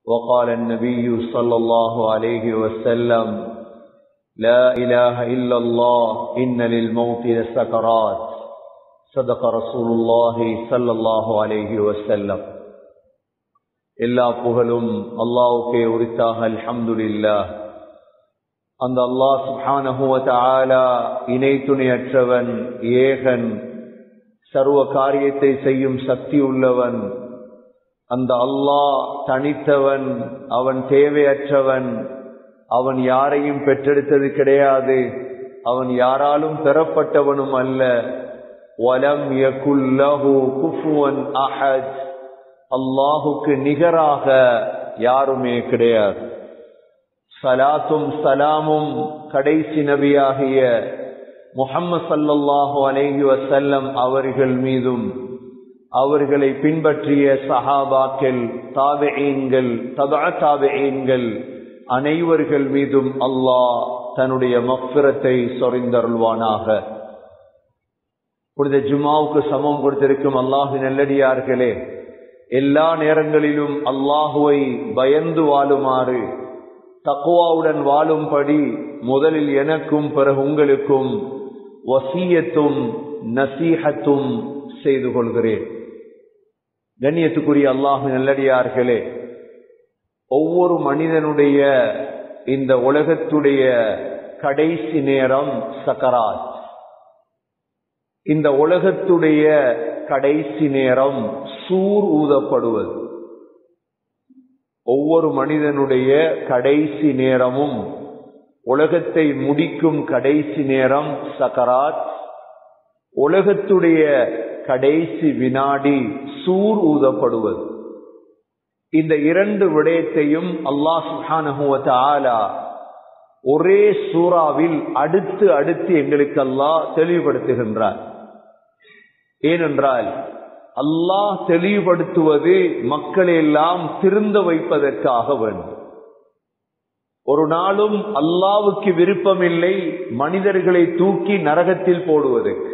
وقال النبي صلى الله عليه وسلم لا إله إلا الله إن للموت لسكرات صدق رسول الله صلى الله عليه وسلم எல்லா புகழும் அல்லாவுக்கே உரித்தாக அல்ஹம்துலில்லா அந்த அல்லாஹ் சுஹானஹுவ இணை துணையற்றவன் ஏகன் சர்வ காரியத்தை செய்யும் சக்தி உள்ளவன் அந்த அல்லாஹ் தனித்தவன் அவன் தேவையற்றவன் அவன் யாரையும் பெற்றெடுத்தது கிடையாது அவன் யாராலும் பெறப்பட்டவனும் அல்ல வலம் யகுல்லஹு குஃபுவன் அஹத் அல்லாஹுக்கு நிகராக யாருமே கிடையாது சலாத்தும் சலாமும் கடைசி நபியாகிய முகம்மது சல்லல்லாஹு அலைஹி வசல்லம் அவர்கள் மீதும் அவர்களை பின்பற்றிய சஹாபாக்கள் தாபெயீன்கள் தபா தாபெயீன்கள் அனைவர்கள் மீதும் அல்லாஹ் தன்னுடைய மஃபிரத்தை சொறிந்தருள்வானாக புனித ஜுமாவுக்கு சமம் கொடுத்திருக்கும் அல்லாஹு நல்லடியார்களே எல்லா நேரங்களிலும் அல்லாஹுவை பயந்து வாழுமாறு தக்குவாவுடன் வாழும்படி முதலில் எனக்கும் பிறகு உங்களுக்கும் வசியத்தும் நசீகத்தும் செய்து கொள்கிறேன் கண்ணியத்துக்குரிய அல்லாஹு நல்லடியார்களே ஒவ்வொரு மனிதனுடைய இந்த உலகத்துடைய கடைசி நேரம் சக்கராத் இந்த உலகத்துடைய கடைசி நேரம் சூர் ஊதப்படுவது ஒவ்வொரு மனிதனுடைய கடைசி நேரமும் உலகத்தை முடிக்கும் கடைசி நேரம் சக்கராத் உலகத்துடைய கடைசி வினாடி சூர் ஊதப்படுவது இந்த இரண்டு விடயத்தையும் அல்லாஹ் சுஹானஹுவத்த ஆலா ஒரே சூறாவில் அடுத்து அடுத்து எங்களுக்கு அல்லாஹ் தெளிவுபடுத்துகின்றார் ஏனென்றால் அல்லாஹ் தெளிவுபடுத்துவது மக்களெல்லாம் திருந்த வைப்பதற்காக வேண்டும் ஒரு நாளும் அல்லாவுக்கு விருப்பமில்லை மனிதர்களை தூக்கி நரகத்தில் போடுவதற்கு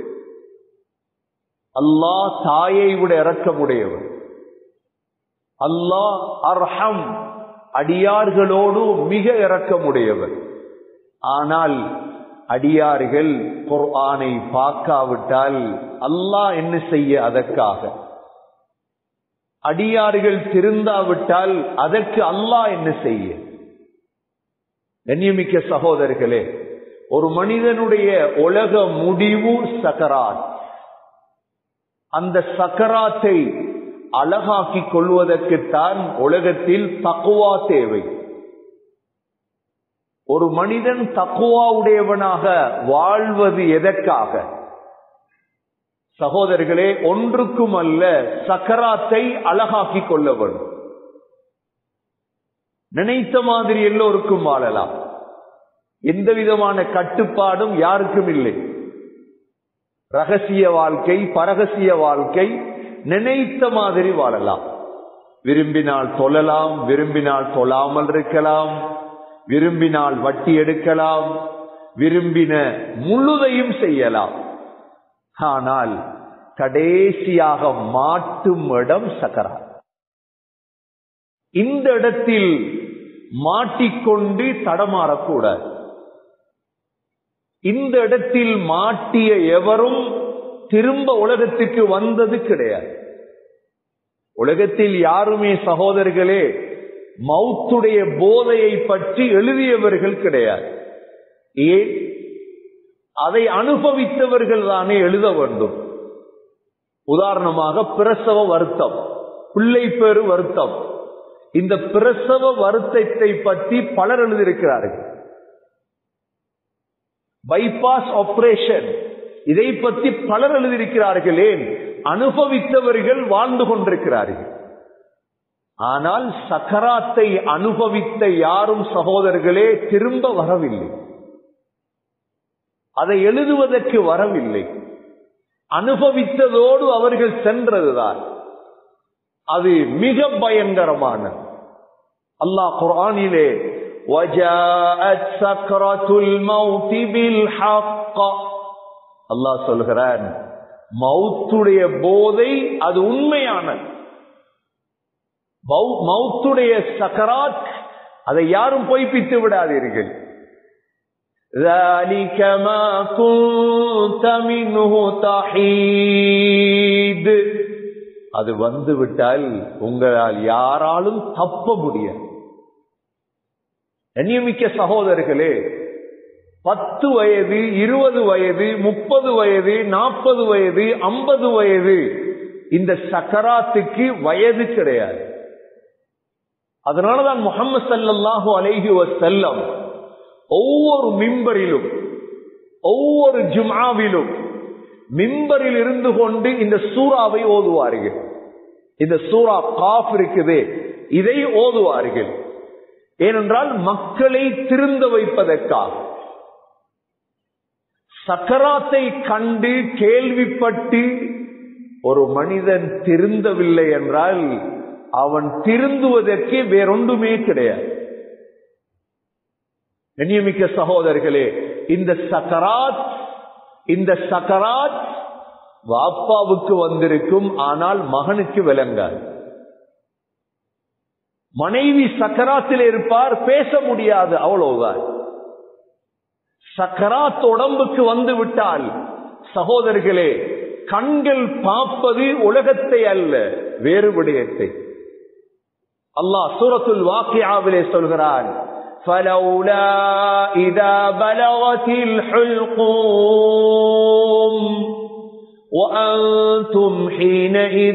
அல்லாஹ் தாயை விட இறக்கமுடையவர் அல்லாஹ் அர்ஹம் அடியார்களோடு மிக இறக்கமுடையவர் ஆனால் அடியார்கள் குர்ஆனை பார்க்காவிட்டால் அல்லாஹ் என்ன செய்ய அதற்காக அடியார்கள் திருந்தாவிட்டால் அதற்கு அல்லாஹ் என்ன செய்ய கண்ணியமிக்க சகோதரர்களே ஒரு மனிதனுடைய உலக முடிவு சக்கராத் அந்த சக்கராத்தை அழகாக்கிக் கொள்வதற்குத்தான் உலகத்தில் தக்குவா தேவை ஒரு மனிதன் தக்குவாவுடையவனாக வாழ்வது எதற்காக சகோதரர்களே ஒன்றுக்கும் அல்ல சக்கராத்தை அழகாக்கிக் கொள்ள வேண்டும் நினைத்த மாதிரி எல்லோருக்கும் வாழலாம் எந்த விதமான கட்டுப்பாடும் யாருக்கும் இல்லை ரகசிய வாழ்க்கை பரகசிய வாழ்க்கை நினைத்த மாதிரி வாழலாம் விரும்பினால் தொழலாம் விரும்பினால் தொழாமல் இருக்கலாம் விரும்பினால் வட்டி எடுக்கலாம் விரும்பின முழுதையும் செய்யலாம் ஆனால் கடைசியாக மாட்டும் இடம் சக்கரா இந்த இடத்தில் மாட்டிக்கொண்டு தடமாறக்கூடாது இந்த இடத்தில் மாட்டிய எவரும் திரும்ப உலகத்துக்கு வந்தது கிடையாது உலகத்தில் யாருமே சகோதரர்களே மௌத்துடைய போதையை பற்றி எழுதியவர்கள் கிடையாது ஏன் அதை அனுபவித்தவர்கள் தானே எழுத வேண்டும் உதாரணமாக பிரசவ வருத்தம் பிள்ளை பெரு வருத்தம் இந்த பிரசவ வருத்தத்தை பற்றி பலர் எழுதியிருக்கிறார்கள் பைபாஸ் ஆபரேஷன் இதை பற்றி பலர் எழுதியிருக்கிறார்கள் ஏன் அனுபவித்தவர்கள் வாழ்ந்து கொண்டிருக்கிறார்கள் ஆனால் சக்கராத்தை அனுபவித்த யாரும் சகோதரர்களே திரும்ப வரவில்லை அதை எழுதுவதற்கு வரவில்லை அனுபவித்ததோடு அவர்கள் சென்றதுதான் அது மிக பயங்கரமான அல்லாஹ் குர்ஆனிலே وَجَاءَتْ سَكْرَةُ الْمَوْتِ بِالْحَقِّ அல்லாஹ் சொல்கிறான் மௌத்துடைய போதை அது உண்மையானது மௌ- மௌத்துடைய சக்கராத் அதை யாரும் பொய்ப்பித்து விடாதீர்கள் ذلك ما كنت منه تحيد அது வந்து விட்டால் உங்களால் யாராலும் தப்ப முடியாது கண்ணியமிக்க சகோதரர்களே பத்து வயது இருபது வயது முப்பது வயது நாற்பது வயது ஐம்பது வயது இந்த சக்கராத்துக்கு வயது கிடையாது அதனாலதான் முகமது சல்லல்லாஹு அலைஹி வஸல்லம் ஒவ்வொரு மிம்பரிலும் ஒவ்வொரு ஜும்ஆவிலும் மிம்பரில் இருந்து கொண்டு இந்த சூறாவை ஓதுவார்கள் இந்த சூரா காஃப் இருக்குது இதை ஓதுவார்கள் ஏனென்றால் மக்களை திருந்த வைப்பதற்காக சக்கராத்தை கண்டு கேள்விப்பட்டு ஒரு மனிதன் திருந்தவில்லை என்றால் அவன் திருந்துவதற்கு வேறொன்றுமே கிடையாது கண்ணியமிக்க சகோதரர்களே இந்த சக்கராத் இந்த சக்கராத் வாப்பாவுக்கு வந்திருக்கும் ஆனால் மகனுக்கு விளங்காது மனைவி சக்கராத்தில் இருப்பார் பேச முடியாது அவ்வளவுதான் சக்கராத் உடம்புக்கு வந்து விட்டால் சகோதரர்களே கண்கள் பார்ப்பது உலகத்தை அல்ல வேறு விடயத்தை அல்லாஹ் சூரத்துல் வாக்கியாவிலே சொல்கிறான் فلولا إذا بلغت الحلقوم وأنتم حينئذ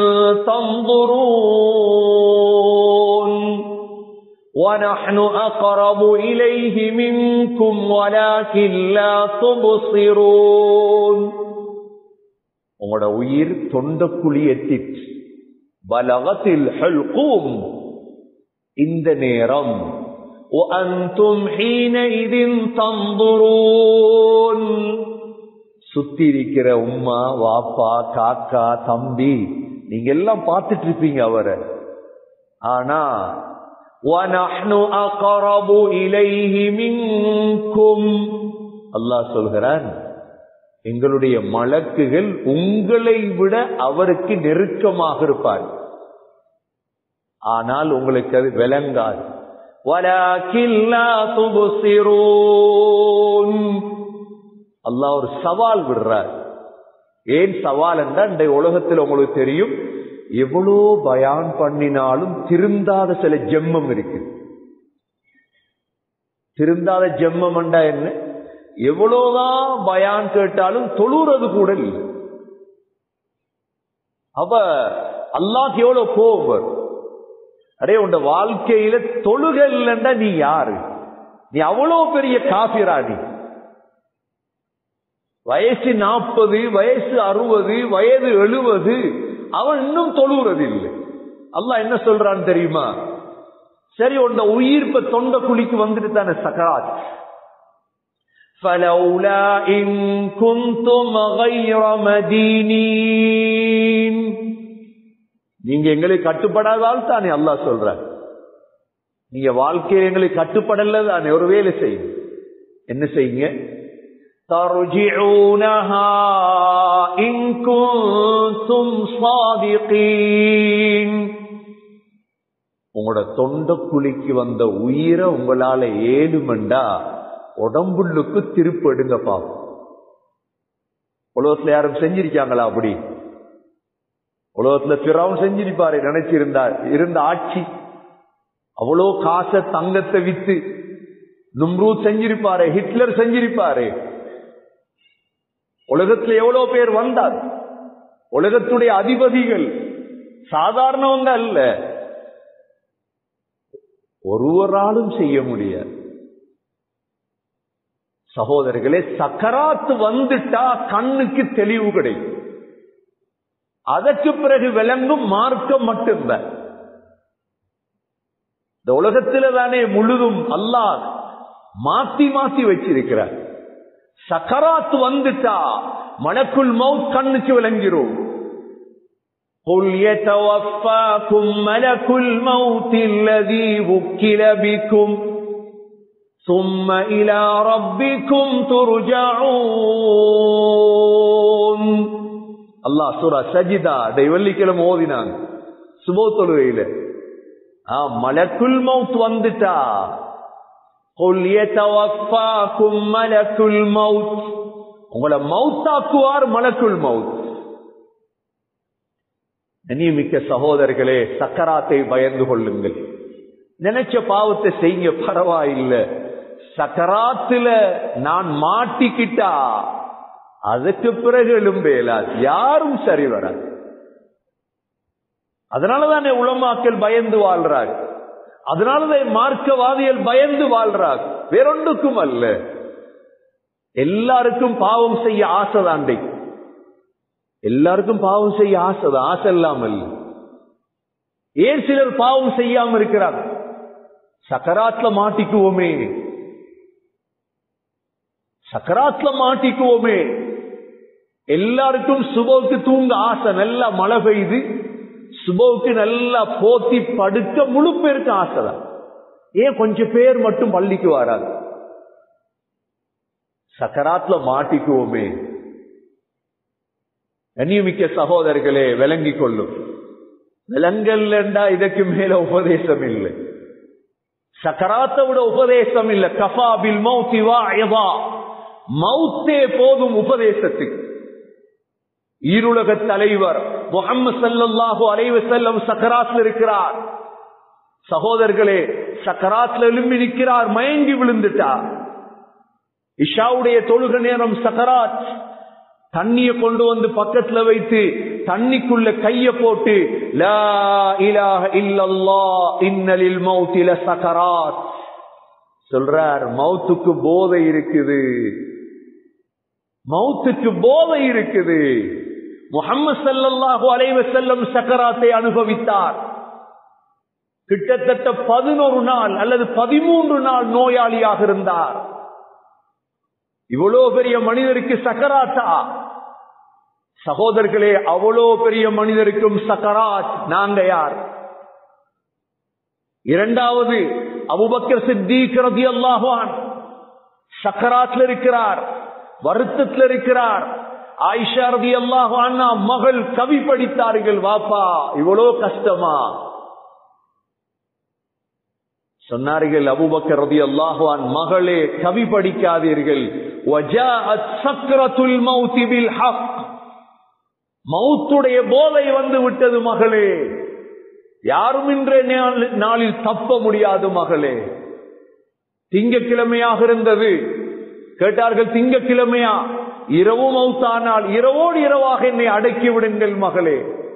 تنظرون ونحن أقرب إليه منكم ولكن لا تبصرون உங்களோட உயிர் தொண்டக்குழி எட்டிற்று பலகத்தில் ஹல்கூம் இந்த நேரம் وأنتم حينئذ تنظرون சுத்தி இருக்கிற உம்மா வாப்பா காக்கா தம்பி நீங்க எல்லாம் பார்த்துட்டு இருப்பீங்க அவரை ஆனா وَنَحْنُ أَقْرَبُ إِلَيْهِ مِنْكُمْ அல்லாஹ் சொல்கிறான் எங்களுடைய மலக்குகள் உங்களை விட அவருக்கு நெருக்கமாக இருப்பார் ஆனால் உங்களுக்கு அது விளங்காது وَلَكِنْ لَا تُبْصِرُونَ அல்லாஹ் ஒரு சவால் விடுறார் ஏன் சவால் என்றால் இந்த உலகத்தில் உங்களுக்கு தெரியும் எவ்வளோ பயான் பண்ணினாலும் திருந்தாத சில ஜெம்மம் இருக்கு திருந்தாத ஜெம்மம் என்றா என்ன எவ்வளவுதான் பயான் கேட்டாலும் தொழுறது கூட இல்லை அப்ப அல்லாஹ் எவ்வளவு கோபம் வரும் அடே உண்ட வாழ்க்கையில தொழுக இல்லைன்னா நீ யாரு நீ அவ்வளவு பெரிய காபிரா நீ வயசு நாற்பது வயசு அறுபது வயது எழுபது அவன் இன்னும் தொழுகிறது இல்லை அல்லாஹ் என்ன சொல்றான்னு தெரியுமா சரி உண்ட உயிர் இப்ப தொண்ட குழிக்கு வந்துட்டு தானே சக்கராத் فلولا إن كنتم غير مدينين நீங்க எங்களுக்கு கட்டுப்படாதால் தானே அல்லாஹ் சொல்ற நீங்க வாழ்க்கையில் எங்களுக்கு கட்டுப்படல தானே ஒரு வேலை செய்யுங்க என்ன செய்யுங்க ترجعونها إن كنتم صادقين உங்களோட தொண்ட குழிக்கு வந்த உயிரை உங்களால ஏழுமண்டா உடம்புள்ளுக்கு திருப்பு எடுங்க பாவம் உலகத்துல யாரும் செஞ்சிருக்காங்களா அப்படி உலகத்துல பிறவும் செஞ்சிருப்பாரு நினைச்சிருந்தா இருந்த ஆட்சி அவ்வளோ காசை தங்கத்தை வித்து நும்ரூத் செஞ்சிருப்பாரு ஹிட்லர் செஞ்சிருப்பாரு உலகத்துல எவ்வளவு பேர் வந்தார் உலகத்துடைய அதிபதிகள் சாதாரணவங்க அல்ல ஒருவராலும் செய்ய முடியாது சகோதரர்களே சக்கராத்து வந்துட்டா கண்ணுக்கு தெளிவு கிடைக்கும் அதற்கு பிறகு விளங்கும் மார்க்கம் மட்டும்தான் இந்த உலகத்தில தானே முழுதும் அல்லாஹ் மாத்தி மாத்தி வச்சிருக்கிறார் சக்கராத்து வந்துட்டா மனக்குள் மவுத் கண்ணுக்கு விளங்கிறோம் قل يتوفاكم ملك الموت الذي وكل بكم ثم إلى ربكم ترجعون அல்லாஹ் சூரா சஜிதா டை வெள்ளிக்கிழமை ஓதினாங்க சுபோ தொழுகையில ஆ, மலக்குல் மவுத் வந்துட்டா قُلْ يَتَوَفَّاكُمْ مَلَكُ الْمَوْتِ உங்களை மௌத்தாக்குவார் மலக்குல் மவுத் நியமிக்க சகோதரர்களே சக்கராத்தை பயந்து கொள்ளுங்கள் நினைச்ச பாவத்தை செய்ய பரவாயில்லை சக்கராத்துல நான் மாட்டிக்கிட்டா அதுக்கு பிறகு எழும்பேலாது யாரும் சரி வராது அதனாலதானே உளமாக்கல் பயந்து வாழ்றாங்க அதனாலதான் மார்க்கவாதிகள் பயந்து வாழ்றாங்க வேறொன்றுக்கும் அல்ல எல்லாருக்கும் பாவம் செய்ய ஆசைதாண்டை எல்லாருக்கும் பாவம் செய்ய ஆசைதான் ஆசை இல்லாமல் ஏன் சிலர் பாவம் செய்யாம இருக்கிறாங்க சக்கராத்ல மாட்டிக்குவோமே சக்கராத்ல மாட்டிக்குவோமே எல்லாருக்கும் சுபவுக்கு தூங்க ஆசை நல்லா மழை பெய்து சுபவுக்கு நல்லா போத்தி படுக்க முழு பேருக்கு ஆசைதான் ஏன் கொஞ்சம் பேர் மட்டும் பள்ளிக்கு வராது சக்கராத்ல மாட்டிக்குவோமே கண்ணியமிக்க சகோதரர்களே விளங்கிக் கொள்ளும் விலங்கல்லண்டா இதற்கு மேல உபதேசம் இல்லை சக்கராத்தை விட உபதேசம் இல்ல கஃபாபில் மௌத்தி வா மௌத்தே போதும் உபதேசத்துக்கு ஈருலக தலைவர் முகமது சல்லல்லாஹு அலைவ செல்லம் சக்கராத்தில் இருக்கிறார் சகோதரர்களே சக்கராத்தில் எழும்பி நிற்கிறார் மயங்கி விழுந்துட்டார் இஷாவுடைய தொழுக நேரம் சக்கராத் தண்ணிய கொண்டு வந்து பக்கத்துல வைத்து தண்ணிக்குள்ள கைய போட்டு லா இலாஹ இல்லல்லா இன்னலில் மௌத்தில சக்கராத் சொல்றார் மௌத்துக்கு போதை இருக்குது மௌத்துக்கு போதை இருக்குது முகம்மது சல்லல்லாஹு அலைவ செல்லம் சக்கராத்தை அனுபவித்தார் கிட்டத்தட்ட பதினோரு நாள் அல்லது பதிமூன்று நாள் நோயாளியாக இருந்தார் இவ்வளோ பெரிய மனிதருக்கு சக்கராத்தா சகோதரர்களே அவ்வளோ பெரிய மனிதருக்கும் சக்கராத் நாங்க யார் இரண்டாவது அபுபக்கர் சித்திக் ரதியல்லாஹுவான் சக்கராத்ல இருக்கிறார் வருத்தத்தில் இருக்கிறார் ஆயிஷா ரதி அல்லாஹு அண்ணா மகள் கவி படித்தார்கள் வாப்பா இவ்வளோ கஷ்டமா சொன்னார்கள் அபுபக்கர் ரதி அல்லாஹுவான் மகளே கவி படிக்காதீர்கள் சக்கரத்துல் மௌத்திபில் ஹக் மௌத்துடைய போதை வந்து விட்டது மகளே யாரும் இன்றைய நாளில் தப்ப முடியாது மகளே திங்கக்கிழமையாக இருந்தது கேட்டார்கள் திங்கக்கிழமையா இரவு மௌத்தானால் இரவோடு இரவாக என்னை அடக்கி விடுங்கள் மகளே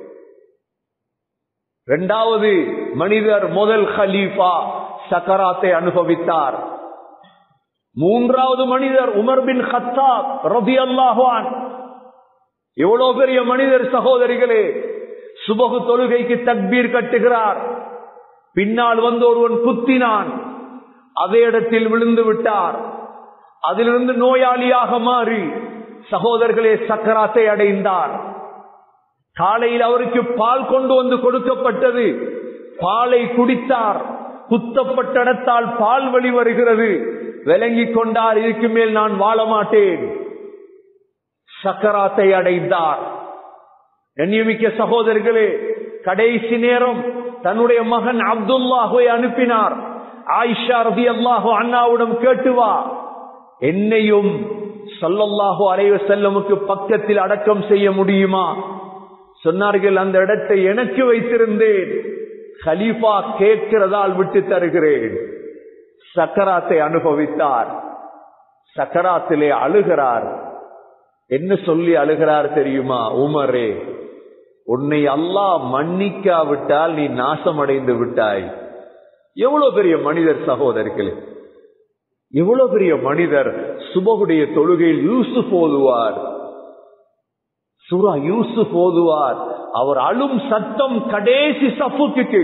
இரண்டாவது மனிதர் முதல் ஹலீஃபா சக்கராத்தை அனுபவித்தார் மூன்றாவது மனிதர் உமர் பின் ஹத்தாப் ரபி அல்லாஹான் எவ்வளவு பெரிய மனிதர் சகோதரிகளே சுபகு தொழுகைக்கு தக்பீர் கட்டுகிறார் பின்னால் வந்து ஒருவன் குத்தினான் அதே இடத்தில் விழுந்து விட்டார் அதிலிருந்து நோயாளியாக மாறி சகோதரர்களே சக்கராத்தை அடைந்தார் காலையில் அவருக்கு பால் கொண்டு வந்து கொடுக்கப்பட்டது பாலை குடித்தார் குத்தப்பட்ட இடத்தால் பால் வழி வருகிறது விளங்கிக் கொண்டார் இதுக்கு மேல் நான் வாழ மாட்டேன் சக்கராத்தை அடைந்தார் கண்ணியமிக்க சகோதரர்களே கடைசி நேரம் தன்னுடைய மகன் அப்துல்லாஹுவை அனுப்பினார் ஆயிஷா ரபி அல்லாஹு அண்ணாவிடம் கேட்டுவா என்னையும் சொல்லல்லாஹு அலைவ செல்லமுக்கு பக்கத்தில் அடக்கம் செய்ய முடியுமா சொன்னார்கள் அந்த இடத்தை எனக்கு வைத்திருந்தேன் ஹலீஃபா கேட்கிறதால் விட்டு தருகிறேன் சக்கராத்தை அனுபவித்தார் சக்கராத்திலே அழுகிறார் என்ன சொல்லி அழுகிறார் தெரியுமா உமரே உன்னை அல்லாஹ் மன்னிக்காவிட்டால் நீ நாசமடைந்து விட்டாய் எவ்வளவு பெரிய மனிதர் சகோதரர்களே எவ்வளவு பெரிய மனிதர் சுபகுடைய தொழுகையில் யூசுப் ஓதுவார் சுரா யூசுப் ஓதுவார் அவர் அழும் சத்தம் கடைசி சப்புக்கு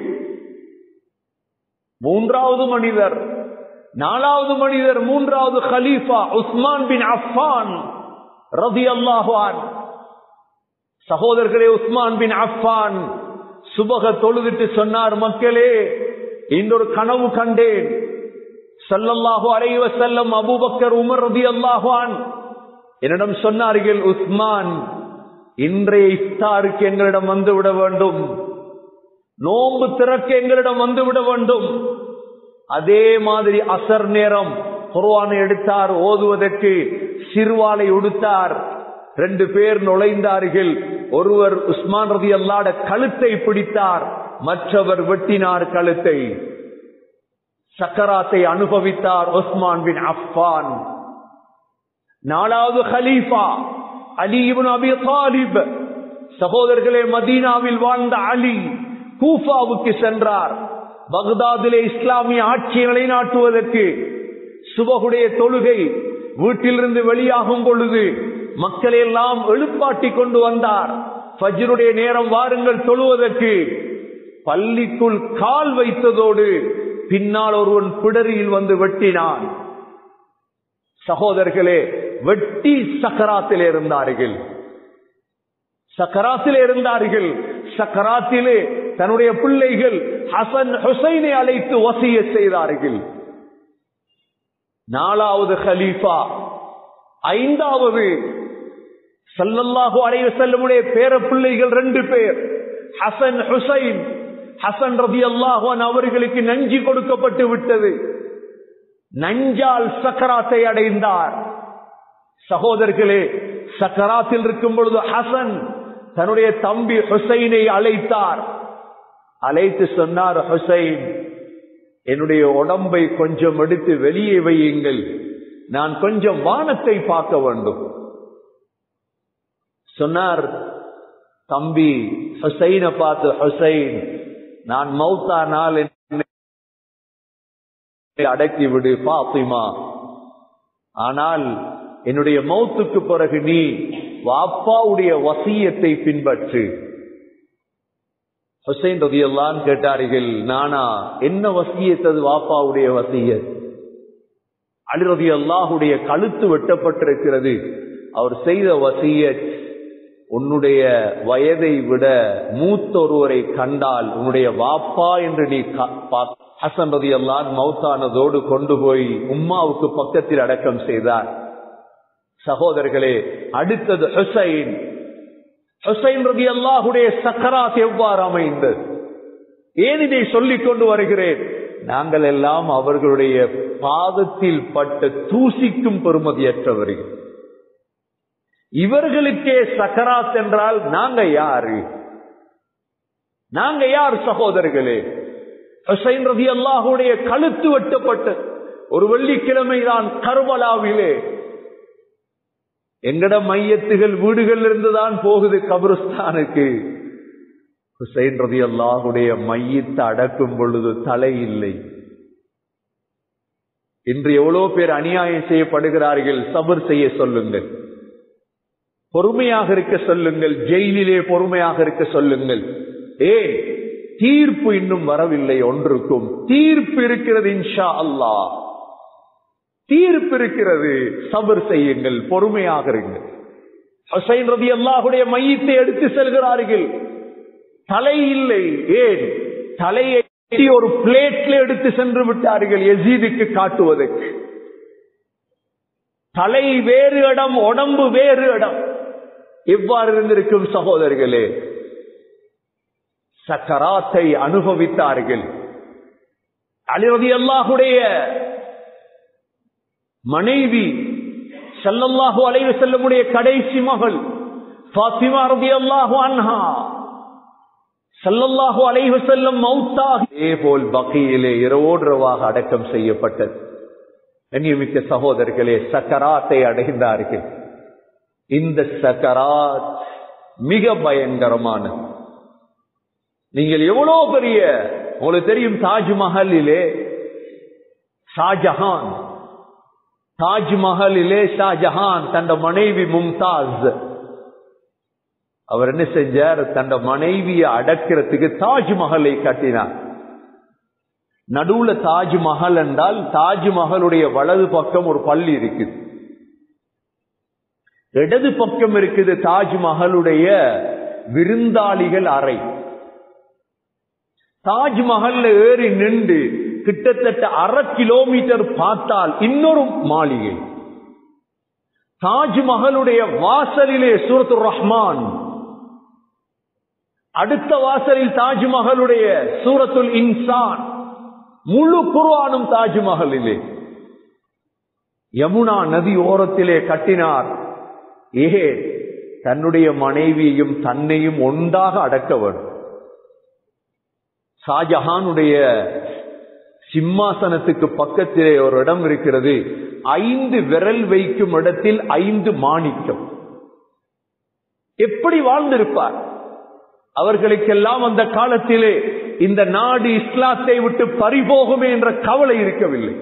மூன்றாவது மனிதர் நாலாவது மனிதர் மூன்றாவது ஹலீஃபா உஸ்மான் பின் அஃபான் ரதி அல்லாஹான் சகோதரர்களே உஸ்மான் பின் அஃபான் சுபக தொழுதுட்டு சொன்னார் மக்களே இன்னொரு கனவு கண்டேன் சல்லல்லாஹு அலைவ செல்லம் அபூபக்கர் உமர் ரதி அல்லாஹான் என்னிடம் சொன்னார்கள் உஸ்மான் இன்றைய இஃப்தாருக்கு எங்களிடம் வந்து விட வேண்டும் நோன்பு திறக்க எங்களிடம் வந்துவிட வேண்டும் அதே மாதிரி அசர் நேரம் குர்வானை எடுத்தார் ஓதுவதற்கு சிறுவாலை உடுத்தார் ரெண்டு பேர் நுழைந்தார்கள் ஒருவர் உஸ்மான் ரதி அல்லாட கழுத்தை பிடித்தார் மற்றவர் வெட்டினார் கழுத்தை சக்கராத்தை அனுபவித்தார் உஸ்மான் பின் அஃபான் நாலாவது ஹலீஃபா அலி இப்னு அபி தாலிப் சகோதரர்களே மதீனாவில் வாழ்ந்த அலி கூஃபாவுக்கு சென்றார் பக்தாதிலே இஸ்லாமிய ஆட்சியை நிலைநாட்டுவதற்கு சுபகுடைய தொழுகை வீட்டிலிருந்து வெளியாகும் பொழுது மக்களை எல்லாம் எழுப்பாட்டி கொண்டு வந்தார் ஃபஜ்ருடைய நேரம் வாருங்கள் தொழுவதற்கு பள்ளிக்குள் கால் வைத்ததோடு பின்னால் ஒருவன் பிடரியில் வந்து வெட்டினான் சகோதரர்களே வெட்டி சக்கராத்தில் இருந்தார்கள் சக்கராத்தில் இருந்தார்கள் சக்கராத்திலே தன்னுடைய பிள்ளைகள் ஹசன் ஹுசைனை அழைத்து வசிய செய்தார்கள் நாலாவது ஹலீஃபா ஐந்தாவது சல்லல்லாஹு அலைஹி செல்லமுடைய பேர பிள்ளைகள் ரெண்டு பேர் ஹசன் ஹுசைன் ஹசன் ரபி அல்லாஹான் அவர்களுக்கு நஞ்சு கொடுக்கப்பட்டு விட்டது நஞ்சால் சக்கராத்தை அடைந்தார் சகோதரர்களே சக்கராத்தில் இருக்கும் பொழுது ஹசன் தன்னுடைய தம்பி ஹுசைனை அழைத்தார் அழைத்து சொன்னார் ஹுசைன் என்னுடைய உடம்பை கொஞ்சம் எடுத்து வெளியே வையுங்கள் நான் கொஞ்சம் வானத்தை பார்க்க வேண்டும் சொன்னார் தம்பி ஹுசைனை பார்த்து ஹுசைன் நான் மௌத்தானால் அடக்கி விடு பாத்திமா ஆனால் என்னுடைய மௌத்துக்கு பிறகு நீ வாப்பாவுடைய வசியத்தை பின்பற்று ஹுசைன் ரதியல்லான் கேட்டார்கள் நானா என்ன வசியத்தது வாப்பாவுடைய வசியத் அலி ரதி அல்லாஹுடைய கழுத்து வெட்டப்பட்டிருக்கிறது அவர் செய்த வசியத் உன்னுடைய வயதை விட மூத்த ஒருவரை கண்டால் உன்னுடைய வாப்பா என்று நீ ஹசன் ரதி அல்லான் மௌத்தானதோடு கொண்டு போய் உம்மாவுக்கு பக்கத்தில் அடக்கம் செய்தார் சகோதரர்களே அடுத்தது ஹுசைன் ஹுசைன் ரதி அல்லாஹுடைய சக்கராத் எவ்வாறு அமைந்தது ஏன் இதை சொல்லிக் கொண்டு வருகிறேன் நாங்கள் எல்லாம் அவர்களுடைய பாதத்தில் பட்ட தூசிக்கும் பெருமதியற்றவர்கள் இவர்களுக்கே சக்கராத் என்றால் நாங்க யாரு நாங்க யார் சகோதரர்களே ஹுசைன் ரதி அல்லாஹுடைய கழுத்து வெட்டப்பட்ட ஒரு வெள்ளிக்கிழமை தான் கர்பலாவிலே எங்கட மையத்துகள் வீடுகள் இருந்துதான் போகுது கபிரஸ்தானுக்கு ஹுசைன் ரதி அல்லாஹுடைய மையத்தை அடக்கும் பொழுது தலை இல்லை இன்று எவ்வளவு பேர் அநியாயம் செய்யப்படுகிறார்கள் சபர் செய்ய சொல்லுங்கள் பொறுமையாக இருக்க சொல்லுங்கள் ஜெயிலிலே பொறுமையாக இருக்க சொல்லுங்கள் ஏ தீர்ப்பு இன்னும் வரவில்லை ஒன்றுக்கும் தீர்ப்பு இருக்கிறது இன்ஷா அல்லா தீர்ப்பு இருக்கிறது சபர் செய்யுங்கள் பொறுமையாக இருங்கள் ஹுசைன் ரதி அல்லாஹுடைய மையத்தை எடுத்து செல்கிறார்கள் தலை இல்லை ஏன் தலையை ஒரு பிளேட்ல எடுத்து சென்று விட்டார்கள் எசீதுக்கு காட்டுவதற்கு தலை வேறு இடம் உடம்பு வேறு இடம் எவ்வாறு இருந்திருக்கும் சகோதரர்களே சக்கராத்தை அனுபவித்தார்கள் அலிரதி அல்லாஹுடைய மனைவி செல்லல்லாஹு அலைவு செல்லமுடைய கடைசி மகள் பாத்திமா ரதி அல்லாஹு அன்ஹா சல்லல்லாஹு அலைஹு செல்லம் மௌத்தாக இதே போல் பகையிலே இரவோடுறவாக அடக்கம் செய்யப்பட்டது கண்ணியமிக்க சகோதரர்களே சக்கராத்தை அடைந்தார்கள் இந்த சக்கராத் மிக பயங்கரமானது நீங்கள் எவ்வளவு பெரிய உங்களுக்கு தெரியும் தாஜ்மஹலிலே ஷாஜஹான் தாஜ்மஹலிலே ஷாஜஹான் தன் மனைவி மும்தாஸ் அவர் என்ன செஞ்சார் தன் மனைவியை அடக்கிறதுக்கு தாஜ்மஹலை கட்டினார் நடுவுல தாஜ்மஹல் என்றால் தாஜ்மஹலுடைய வலது பக்கம் ஒரு பள்ளி இருக்குது இடது பக்கம் இருக்குது தாஜ்மஹலுடைய விருந்தாளிகள் அறை தாஜ்மஹல்ல ஏறி நின்று கிட்டத்தட்ட அரை கிலோமீட்டர் பார்த்தால் இன்னொரு மாளிகை தாஜ்மஹலுடைய வாசலிலே சூரத்து ரஹ்மான் அடுத்த வாசலில் தாஜ்மஹலுடைய சூரத்துல் இன்சான் முழு குர்ஆனும் தாஜ்மஹலிலே யமுனா நதி ஓரத்திலே கட்டினார் ஏ தன்னுடைய மனைவியையும் தன்னையும் ஒன்றாக அடக்க வேண்டும் ஷாஜஹானுடைய சிம்மாசனத்துக்கு பக்கத்திலே ஒரு இடம் இருக்கிறது ஐந்து விரல் வைக்கும் இடத்தில் ஐந்து மாணிக்கம் எப்படி வாழ்ந்திருப்பார் அவர்களுக்கெல்லாம் அந்த காலத்திலே இந்த நாடு இஸ்லாத்தை விட்டு பறிபோகுமே என்ற கவலை இருக்கவில்லை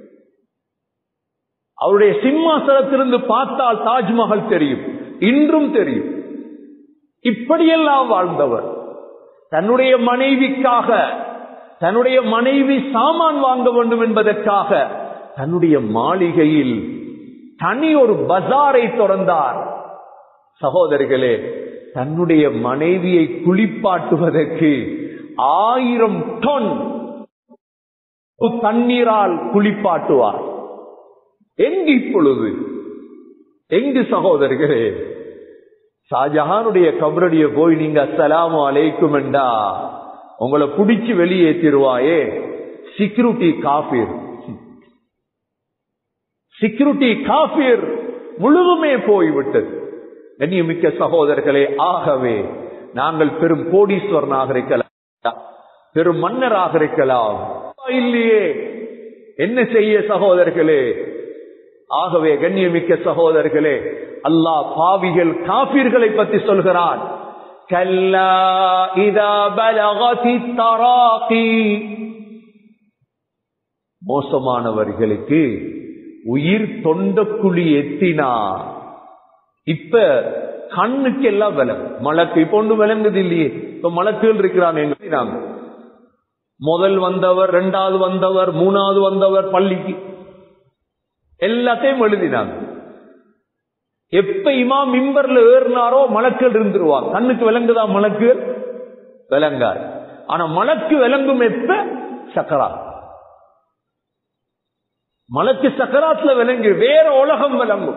அவருடைய சிம்மாசனத்திலிருந்து பார்த்தால் தாஜ்மஹல் தெரியும் இன்றும் தெரியும் இப்படியெல்லாம் வாழ்ந்தவர் தன்னுடைய மனைவிக்காக தன்னுடைய மனைவி சாமான் வாங்க வேண்டும் என்பதற்காக தன்னுடைய மாளிகையில் தனி ஒரு பஜாரை திறந்தார் சகோதரிகளே தன்னுடைய மனைவியை குளிப்பாட்டுவதற்கு ஆயிரம் டன் தண்ணீரால் குளிப்பாட்டுவார் எங்கு இப்பொழுது எங்கு சகோதரர்களே ஷாஜஹானுடைய கபரடிய போய் நீங்க அஸ்ஸலாமு அலைக்கும் என்றா உங்களை புடிச்சு வெளியேற்றிடுவாயே சிக்யூரிட்டி காபீர் சிக்யூரிட்டி காபீர் முழுதுமே போய்விட்டது கண்ணியமிக்க சகோதரர்களே ஆகவே நாங்கள் பெரும் கோடீஸ்வரனாக இருக்கலாம் பெரும் மன்னராக இருக்கலாம் இல்லையே என்ன செய்ய சகோதரர்களே ஆகவே கண்ணியமிக்க சகோதரர்களே அல்லாஹ் பாவிகள் காபீர்களை பற்றி சொல்கிறான் கல்லா இதா பலகதி தராகி மோசமானவர்களுக்கு உயிர் தொண்டக்குழி எத்தினா இப்ப கண்ணுக்கு எல்லாம் விலங்கு மலக்கு இப்ப ஒண்ணு விளங்குது இல்லையே இப்ப மலக்குகள் இருக்கிறாங்க முதல் வந்தவர் இரண்டாவது வந்தவர் மூணாவது வந்தவர் பள்ளிக்கு எல்லாத்தையும் எழுதினாங்க எப்ப இமா மிம்பர்ல ஏறினாரோ மலக்கள் இருந்துருவாங்க கண்ணுக்கு விளங்குதா மலக்குகள் விளங்காது ஆனா மலக்கு விளங்கும் எப்ப சக்கராத் மலக்கு சக்கராத்துல விளங்கு வேற உலகம் விளங்கும்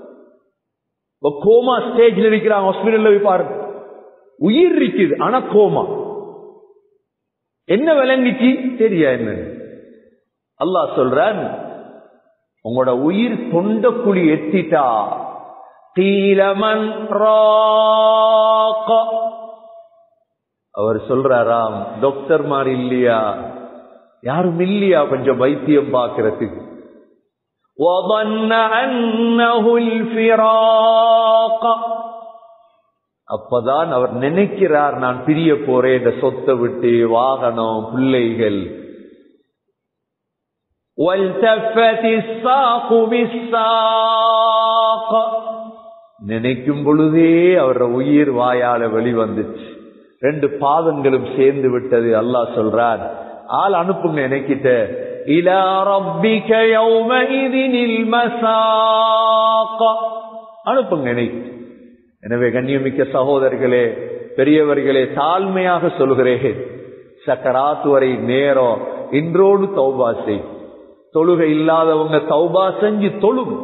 கோமா ஸ்டேஜ்ல இருக்கிறாங்க ஹாஸ்பிட்டல்ல போய் பாருங்க உயிர் இருக்குது ஆனா கோமா என்ன விளங்கிச்சு தெரியா என்ன அல்லாஹ் சொல்றான் உங்களோட உயிர் தொண்ட குழி எத்திட்டா தீலமன் அவர் சொல்றாராம் டாக்டர் மாதிரி இல்லையா யாரும் இல்லையா கொஞ்சம் வைத்தியம் பார்க்கறதுக்கு அப்பதான் அவர் நினைக்கிறார் நான் பிரிய போறேன் இந்த சொத்தை விட்டு வாகனம் பிள்ளைகள் நினைக்கும் பொழுதே அவர உயிர் வாயால வெளிவந்துச்சு ரெண்டு பாதங்களும் சேர்ந்து விட்டது அல்லாஹ் சொல்றார் ஆள் அனுப்புங்க எனக்கிட்ட இலா ரப்பிக யௌமஇதினில் மசாக அனுப்புங்க எனக்கு எனவே கண்ணியமிக்க சகோதரர்களே பெரியவர்களே தாழ்மையாக சொல்கிறேன் சக்கராத்து வரை நேரம் இன்றோடு தௌபா செய் தொழுகை இல்லாதவங்க தௌபா செஞ்சு தொழுகு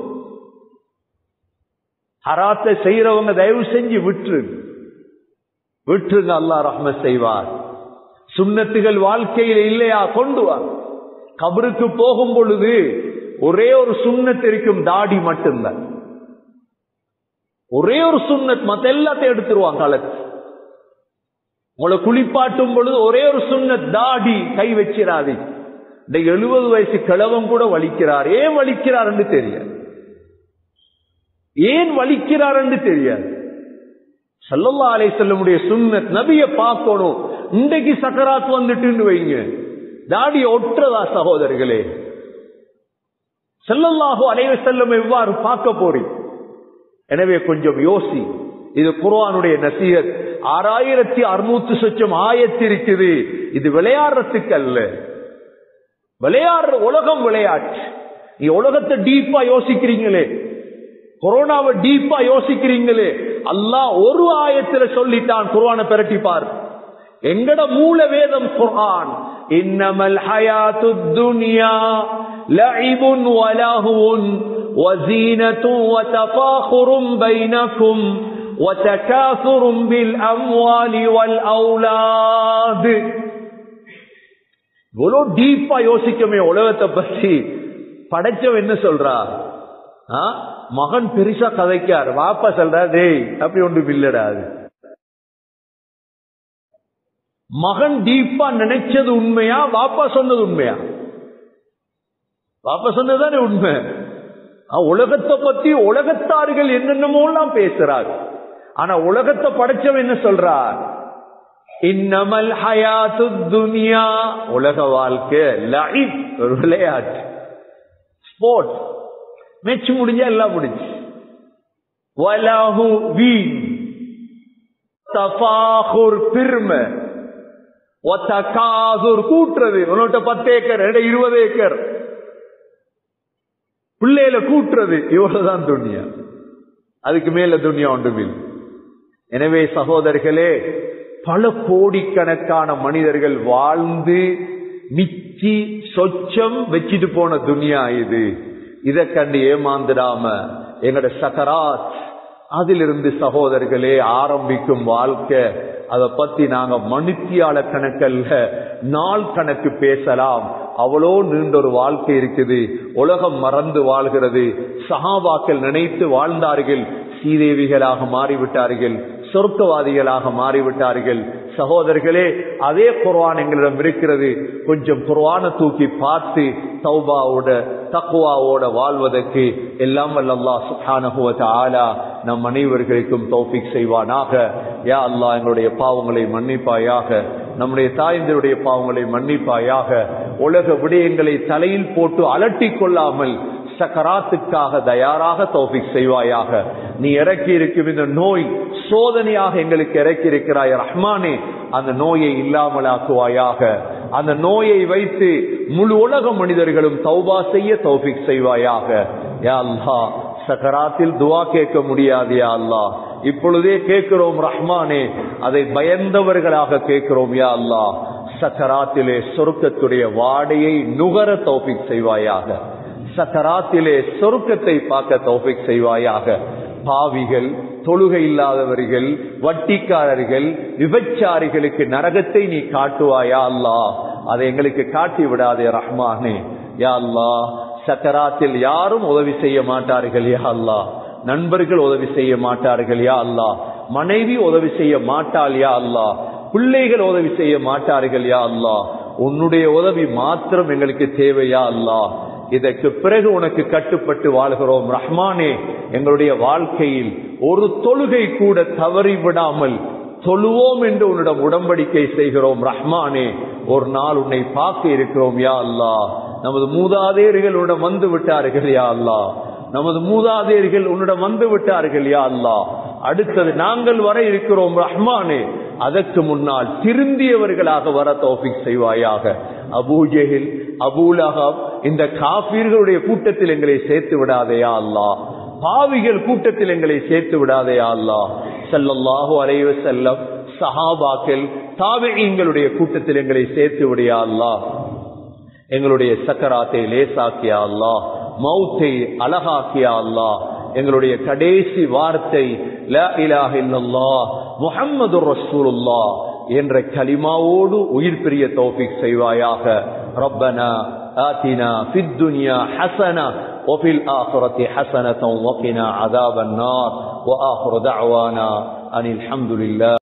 ஹராத்தை செய்யறவங்க தயவு செஞ்சு விட்டுரு விட்டுருங்க அல்லா ரஹ்ம செய்வார் சுண்ணத்துகள் வாழ்க்கையில் இல்லையா கொண்டு வா கபருக்கு போகும் பொழுது ஒரே ஒரு சுண்ணத் இருக்கும் தாடி மட்டும்தான் ஒரே ஒரு சுண்ணத் மத்த எல்லாத்தையும் எடுத்துருவாங்க கலத்து உங்களை குளிப்பாட்டும் பொழுது ஒரே ஒரு சுண்ணத் தாடி கை வச்சிடாதே இந்த எழுபது வயசு கிழவன் கூட வலிக்கிறார் ஏன் வலிக்கிறார் என்று தெரியாது ஏன் வலிக்கிறார் என்று தெரியாது சல்லல்லா அலை செல்லமுடைய சுண்ணத் நபிய பார்க்கணும் இன்றைக்கு சக்கராத் வந்துட்டு வைங்க தாடிய ஒற்றதா சகோதரர்களே செல்லல்லாஹோ அலைவ செல்லம் எவ்வாறு பார்க்க போறீங்க எனவே கொஞ்சம் யோசி இது குர்ஆனுடைய நசீகத் ஆறாயிரத்தி அறுநூத்தி சொச்சம் ஆயத்து இருக்குது இது விளையாடுறதுக்கு அல்ல விளையாடுற உலகம் விளையாட்டு நீ உலகத்தை டீப்பா யோசிக்கிறீங்களே கொரோனாவை டீப்பா யோசிக்கிறீங்களே அல்லாஹ் ஒரு ஆயத்துல சொல்லிட்டான் குர்ஆனை பிரட்டி பார் எங்கட மூல வேதம் குர்ஆன் இன்னமல் ஹயாத்து துன்யா லஇபுன் வலஹுன் وزينة وتفاخر بينكم وتكاثر بالأموال والأولاد இவ்வளவு டீப்பா யோசிக்கமே உலகத்தை பற்றி படைச்சவன் என்ன சொல்றா ஆ? மகன் பெருசா கதைக்கார் வாப்பா சொல்றா டேய் அப்படி ஒன்று இல்லடா அது மகன் டீப்பா நினைச்சது உண்மையா வாப்பா சொன்னது உண்மையா வாப்பா சொன்னதுதானே உண்மை ஆ, உலகத்தை பத்தி உலகத்தார்கள் என்னென்னமோ எல்லாம் பேசுறார் ஆனா உலகத்தை படைச்சவன் என்ன சொல்றார் இன்னமல் ஹயாத்து துனியா உலக வாழ்க்கை லைஃப் ஒரு விளையாட்டு ஸ்போர்ட் மேட்ச் முடிஞ்சா எல்லாம் முடிஞ்சு வலஹு வீண் தஃபாஹுர் பெருமை ஒத்தகாசுர் கூட்டுறது உன்னோட்ட பத்து ஏக்கர் என்கிட்ட இருபது ஏக்கர் பிள்ளையில கூட்டுறது இவ்வளவுதான் துணியா அதுக்கு மேல துணியா ஒன்றுமில்லை எனவே சகோதரர்களே பல கோடிக்கணக்கான மனிதர்கள் வாழ்ந்து மிச்சி சொச்சம் வச்சிட்டு போன துனியா இது இதை கண்டு ஏமாந்துடாம எங்கட சக்கராத் அதிலிருந்து சகோதரர்களே ஆரம்பிக்கும் வாழ்க்கை அதை பத்தி நாங்க மணித்தியால கணக்கல்ல நாள் கணக்கு பேசலாம் அவ்வளோ நீண்ட ஒரு வாழ்க்கை இருக்குது உலகம் மறந்து வாழ்கிறது சஹாபாக்கள் நினைத்து வாழ்ந்தார்கள் சீதேவிகளாக மாறிவிட்டார்கள் சொர்க்கவாதிகளாக மாறிவிட்டார்கள் சகோதரர்களே அதே குர்ஆன் எங்களிடம் இருக்கிறது கொஞ்சம் குர்ஆனை தூக்கி பார்த்து தௌபாவோட தக்குவாவோட வாழ்வதற்கு எல்லாம் வல்ல அல்லாஹ் சுப்ஹானஹு வ தஆலா நம் அனைவர்களுக்கும் தௌஃபீக் செய்வானாக யா அல்லாஹ் எங்களுடைய பாவங்களை மன்னிப்பாயாக நம்முடைய தாய்ந்தருடைய பாவங்களை மன்னிப்பாயாக உலக விடயங்களை தலையில் போட்டு அலட்டிக் கொள்ளாமல் சக்கராத்துக்காக தயாராக தௌஃபிக் செய்வாயாக நீ இறக்கி இருக்கும் இந்த நோய் சோதனையாக எங்களுக்கு இறக்கி இருக்கிறாய் ரஹ்மானே அந்த நோயை இல்லாமலாக்குவாயாக அந்த நோயை வைத்து முழு உலக மனிதர்களும் தௌபா செய்ய தௌஃபிக் செய்வாயாக யா அல்லாஹ் சக்கராத்தில் துவா கேட்க முடியாது யா அல்லாஹ் இப்பொழுதே கேட்கிறோம் ரஹ்மானே அதை பயந்தவர்களாக கேட்கிறோம் யா அல்லாஹ் சக்கராத்திலே சொருக்கத்துடைய வாடையை நுகர தௌஃபிக் செய்வாயாக சக்கராத்திலே சொருக்கத்தை பார்க்க தௌஃபிக் செய்வாயாக பாவிகள் தொழுகை இல்லாதவர்கள் வட்டிக்காரர்கள் விபச்சாரிகளுக்கு நரகத்தை நீ காட்டுவாயா அல்லா அதை எங்களுக்கு காட்டி விடாதே ரஹ்மானே யா அல்லா சக்கராத்தில் யாரும் உதவி செய்ய மாட்டார்கள் யா அல்லா நண்பர்கள் உதவி செய்ய மாட்டார்கள் யா அல்லா மனைவி உதவி செய்ய மாட்டாள் யா அல்லா பிள்ளைகள் உதவி செய்ய மாட்டார்கள் யா அல்லா உன்னுடைய உதவி மாத்திரம் எங்களுக்கு தேவையா அல்லா இதற்கு பிறகு உனக்கு கட்டுப்பட்டு வாழ்கிறோம் ரஹ்மானே எங்களுடைய வாழ்க்கையில் ஒரு தொழுகை கூட தவறி விடாமல் தொழுவோம் என்று உன்னிடம் உடன்படிக்கை செய்கிறோம் ரஹ்மானே ஒரு நாள் உன்னை பார்க்க இருக்கிறோம் யா அல்லா நமது மூதாதையர்கள் உன்னிடம் வந்து விட்டார்கள் யா அல்லா நமது மூதாதையர்கள் உன்னிடம் வந்து விட்டார்கள் யா அல்லா அடுத்தது நாங்கள் வர இருக்கிறோம் ரஹ்மானே அதற்கு முன்னால் திருந்தியவர்களாக வர தௌஃபிக் செய்வாயாக அபூஜெஹில் அபூலகம் இந்த காபீர்களுடைய கூட்டத்தில் எங்களை சேர்த்து விடாதையா அல்லா பாவிகள் கூட்டத்தில் எங்களை சேர்த்து விடாதையா அல்லா செல்லல்லாஹு அலைவ செல்லம் சஹாபாக்கள் தாபிகளுடைய கூட்டத்தில் எங்களை சேர்த்து விடையா அல்லா எங்களுடைய சக்கராத்தை லேசாக்கியா அல்லா மௌத்தை அழகாக்கியா அல்லா எங்களுடைய கடைசி வார்த்தை லா இலாஹ இல்லல்லாஹ் முஹம்மது ரசூலுல்லாஹ் என்ற கலிமாவோடு உயிர் பிரிய தௌஃபிக் செய்வாயாக ரப்பனா آتنا في الدنيا حسنة وفي الآخرة حسنة وقنا عذاب النار وآخر دعوانا أن الحمد لله